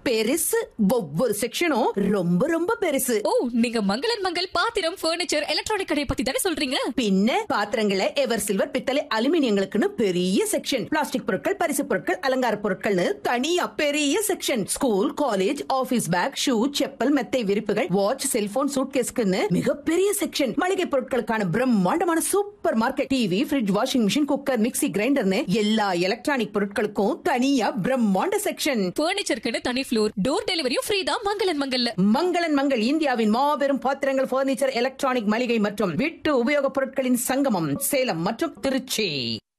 பெருசு ஒவ்வொரு செக்ஷனும் ரொம்ப ரொம்ப பெருசு ஓ நீங்க மங்களன் மங்கள் பாத்திரம் ஃபர்னிச்சர் எலக்ட்ரானிக் கடையை பத்தி தானே சொல்றீங்க பின்ன பாத்திரங்களை எவர் சில்வர் பித்தளை அலுமினியங்களுக்குன்னு பெரிய செக்ஷன் பிளாஸ்டிக் பொருட்கள் பரிசு பொருட்கள் அலங்கார பொருட்கள்னு தனியா பெரிய section school college office bag shoe chappal மெத்தை விரிப்புகள் வாட்ச் செல்போன் சூட்கேஸ்க்குன்னு மிகப்பெரிய செக்ஷன் மளிகை பொருட்களுக்கான பிரம்மாண்டமான supermarket TV fridge washing machine cooker mixie கிரைண்டர்னு எல்லா எலக்ட்ரானிக் பொருட்களுக்கும் தனியா பிரம்மாண்ட செக்ஷன் ஃபர்னிச்சருக்குன்னு தனி ஃப்ளோர் டோர் டெலிவரியும் ஃப்ரீ தான் மங்களன் மங்கல்ல மங்களன் மங்கள் இந்தியாவின் மாபெரும் பாத்திரங்கள் பர்னிச்சர் எலக்ட்ரானிக் மளிகை மற்றும் வீட்டு உபயோகப் பொருட்களின் சங்கமம் சேலம் மற்றும் திருச்சி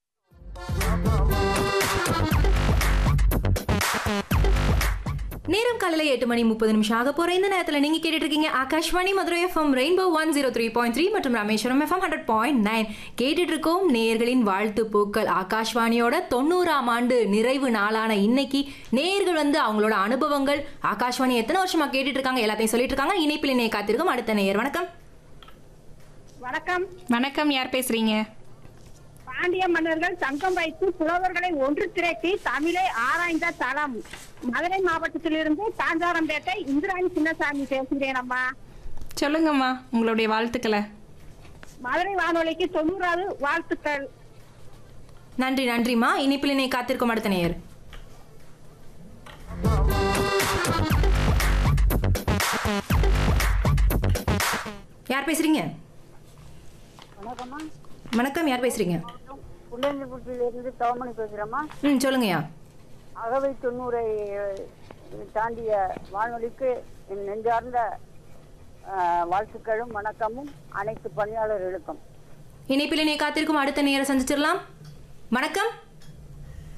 நேரம் காலையில எட்டு மணி முப்பது நிமிஷம் ஆக போற இந்த நேரத்துல நீங்க கேட்டுட்டு இருக்கீங்க Akashvani Madurai FM rainbow one zero three point three மற்றும் Rameswaram FM hundred point nine கேட்டுட்டு இருக்கோம் நேயர்களின் வாழ்த்து பூக்கள் ஆகாஷ்வாணியோட தொண்ணூறாம் ஆண்டு நிறைவு நாளான இன்னைக்கு நேயர்கள் வந்து அவங்களோட அனுபவங்கள் ஆகாஷ்வாணி எத்தனை வருஷமா கேட்டுட்டு இருக்காங்க எல்லாத்தையும் சொல்லிட்டு இருக்காங்க இணைப்பில் இணைய காத்திருக்கும் அடுத்த நேயர் வணக்கம் வணக்கம் வணக்கம் யார் பேசுறீங்க பாண்டிய மன்னர்கள் சங்கம் வைத்து புலவர்களை ஒன்று திரட்டி தமிழை ஆராய்ந்த தளம் மதுரை மாவட்டத்திலிருந்து காஞ்சாரம்பேட்டை இந்திராணி சின்னசாமி பேசுகிறேன் அம்மா சொல்லுங்கம்மா உங்களுடைய வாழ்த்துக்களை மதுரை வானொலிக்கு தொண்ணூறாவது வாழ்த்துக்கள் நன்றி நன்றிம்மா இணைப்பில் இணைய காத்திருக்கும் அடுத்த நேயர் யார் பேசுறீங்க வணக்கம்மா வணக்கம் யார் பேசுறீங்க புள்ளந்திபுட்டிலிருந்து தோமணி பேசுகிறேம்மா ம் சொல்லுங்கய்யா அகவை தொண்ணூறை தாண்டிய வானொலிக்கு என் நெஞ்சார்ந்த வாழ்த்துக்களும் வணக்கமும் அனைத்து பணியாளர்களுக்கும் இணைப்பில் இணைய காத்திருக்கும் அடுத்த நேரம் சந்திச்சிடலாம் வணக்கம்